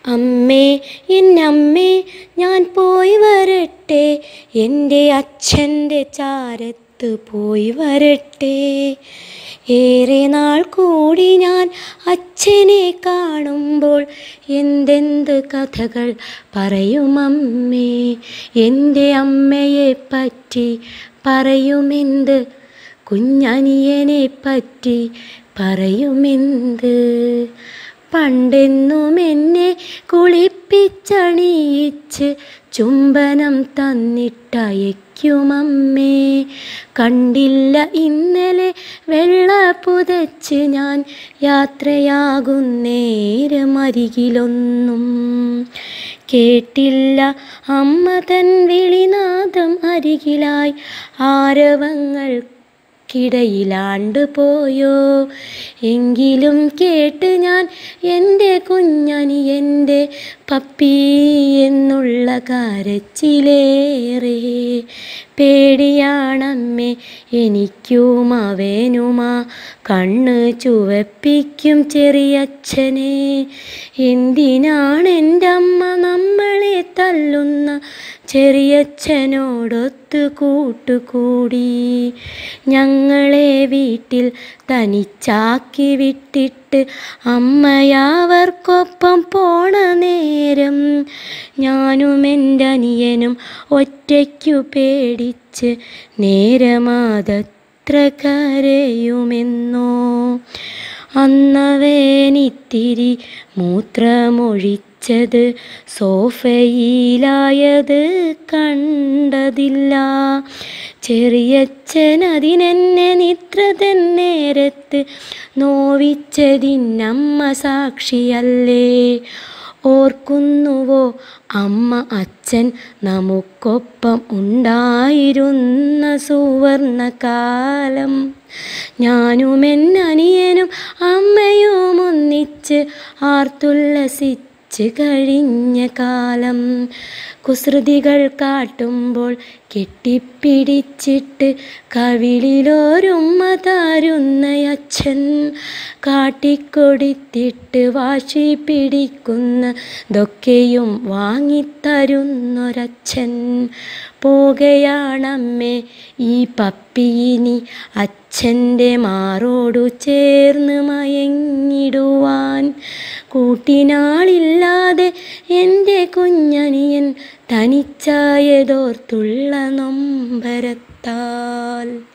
അമ്മേ എന്നമ്മേ ഞാൻ പോയി വരട്ടെ എൻ്റെ അച്ഛൻ്റെ ചാരത്ത് പോയി വരട്ടെ ഏറെ നാൾ കൂടി ഞാൻ അച്ഛനെ കാണുമ്പോൾ എന്തെന്ത് കഥകൾ പറയുമമ്മേ എൻ്റെ അമ്മയെ പറ്റി പറയുമെന്ത് കുഞ്ഞനിയനെ പറ്റി പറയുമെന്ത് പണ്ടെന്നും എന്നെ കുളിപ്പിച്ചണിയിച്ച് ചുംബനം തന്നിട്ടയക്കുമമ്മേ കണ്ടില്ല ഇന്നലെ വെള്ള പുതച്ച് ഞാൻ യാത്രയാകുന്നേരമരികിലൊന്നും കേട്ടില്ല അമ്മ തൻ വിളിനാദം അരികിലായി ആരവങ്ങൾ കിടയിലാണ്ട് പോയോ എങ്കിലും കേട്ട് ഞാൻ എൻ്റെ കുഞ്ഞനി എൻ്റെ പപ്പി എന്നുള്ള കരച്ചിലേറെ പേടിയാണമ്മേ എനിക്കും അവനുമാ കണ്ണ് ചുവപ്പിക്കും ചെറിയച്ഛനെ എന്തിനാണ് എൻ്റെ അമ്മ നമ്മളെ തല്ലുന്ന ചെറിയച്ഛനോടൊത്ത് കൂട്ടുകൂടി ഞങ്ങളെ വീട്ടിൽ തനിച്ചാക്കി വിട്ടിട്ട് അമ്മയാവർക്കൊപ്പം പോണ നേരം ഞാനും എൻ്റെ അനിയനും ഒറ്റയ്ക്കു പേടിച്ച് നേരമാതത്ര കരയുമെന്നോ അന്നവേനിത്തിരി മൂത്രമൊഴിച്ചത് സോഫയിലായത് കണ്ടതില്ല ചെറിയച്ഛൻ അതിനെന്നെ നിത്രതൻ നേരത്ത് നോവിച്ചതിനമ്മ സാക്ഷിയല്ലേ ഓർക്കുന്നുവോ അമ്മ അച്ഛൻ നമുക്കൊപ്പം ഉണ്ടായിരുന്ന സുവർണകാലം ഞാനും എന്നനിയനും അമ്മയും ഒന്നിച്ച് ആർത്തുല്ലസിച്ച് കഴിഞ്ഞ കാലം കുസൃതികൾ കാട്ടുമ്പോൾ കെട്ടിപ്പിടിച്ചിട്ട് കവിളിലോരുമ്മ താരുന്ന അച്ഛൻ കാട്ടിക്കൊടുത്തിട്ട് വാശി പിടിക്കുന്നതൊക്കെയും വാങ്ങിത്തരുന്നൊരച്ഛൻ പോകുകയാണമ്മേ ഈ പപ്പിയിനി അച്ഛൻ്റെ മാറോടു ചേർന്ന് മയങ്ങിടുവാൻ കൂട്ടിനാളില്ലാതെ എൻ്റെ കുഞ്ഞനിയൻ തനിച്ചായതോർത്തുള്ള നൊമ്പരത്താൽ